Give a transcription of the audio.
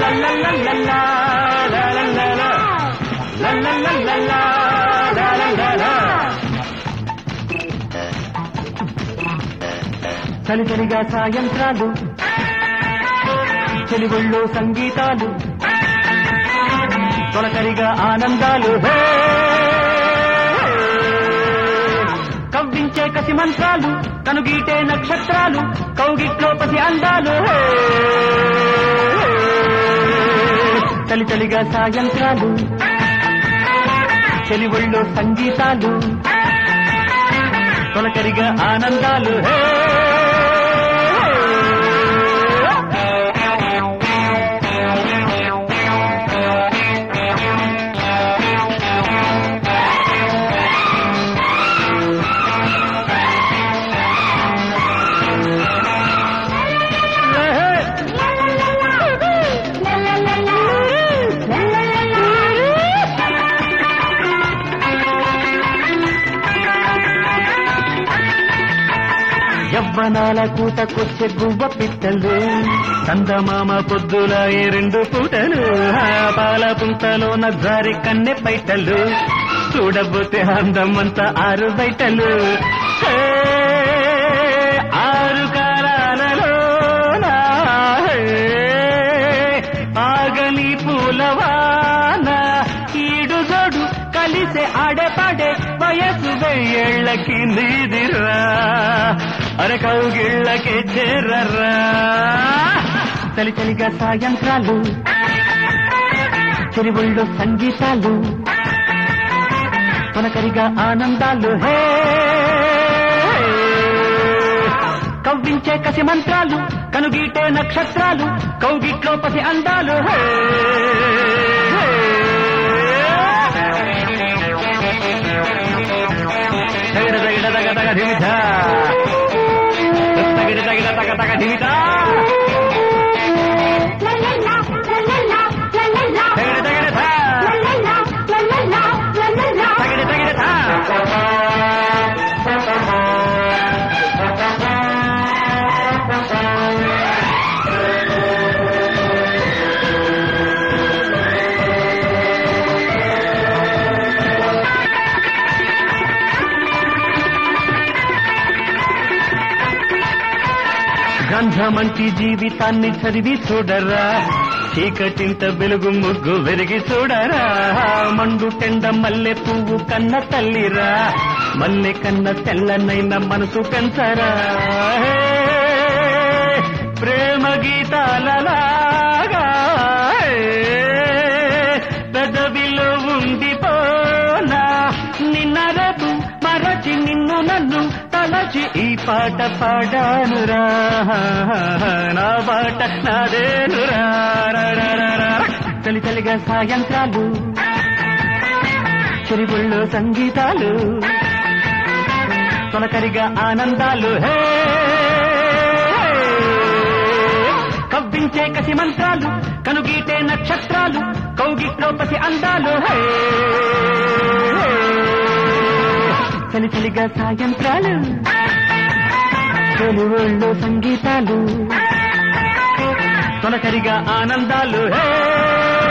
లల్లల్లల్లల్లా, లల్లల్లలా. లల్లల్లల్లల్లా, లల్లల్లలా. చలి చలిగా సాయంత్రాలు చెలిగుళ్ళో సంగీతాలు తొలకరిగా ఆనందాలు హే! కవ్వించే కసి మంత్రాలు కనుగీటే నక్షత్రాలు కౌగిట్లో పసి అందాలు హే! చలి చలిగా సాయంత్రాలు చెలిగుళ్ళో సంగీతాలు తొలకరిగా ఆనందాలు హే యవ్వనాల కూతకొచ్చే గువ్వ పిట్టలు చందమామ పొద్దుల ఏ రెండు పూటలు ఆ పాల పుంతలో నజారి కన్నె పైటలు చూడబోతే అందమంతా ఆరు బయటలు హే, ఆరు కాలాలలో ఆగని పూలవాన ఈడు జోడు కలిసే ఆడే పాడే వయసు వెయ్యేళ్ళకి నీదిరా అరే కౌగిళ్ళకి చేరరా చలి చలిగా సాయంత్రాలు చెరువుల్లో సంగీతాలు తొనకరిగా ఆనందాలు హే కవ్వించే కసి మంత్రాలు కనుగీటే నక్షత్రాలు కౌగిట్లో పసి అందాలు హే తగిడ తగిడ తగ తగ ధిమిత తగిడ తగిడ తగ తగ ధిమిత తగిడ తగిడ థా తగిడ తగిడ థా గంధమంటి జీవితాన్ని చదివి చూడరా చీకటింత వెలుగు ముగ్గు వెలిగి చూడరా మండు టెండ మల్లె పువ్వు కన్న తల్లిరా మల్లె కన్న తెల్లనైన మనసు పెంచరా హే, ప్రేమ గీతాలలాగా హే, పెదవిలో ఉండిపోనా నిన్న రేపు మరచి నిన్ను నన్ను తలచి ఈ పాట పాడానురా నా పాట నాదేనురా చలి చలిగా సాయంత్రాలు చెరువుల్లో సంగీతాలు తొలకరిగా ఆనందాలు హే కవ్వించే కసి మంత్రాలు కనుగీటే నక్షత్రాలు కౌగిట్లో పసి అందాలు హే చలి చలిగా సాయంత్రాలు చెలువుళ్ళు సంగీతాలు తొలకరిగా ఆనందాలు హే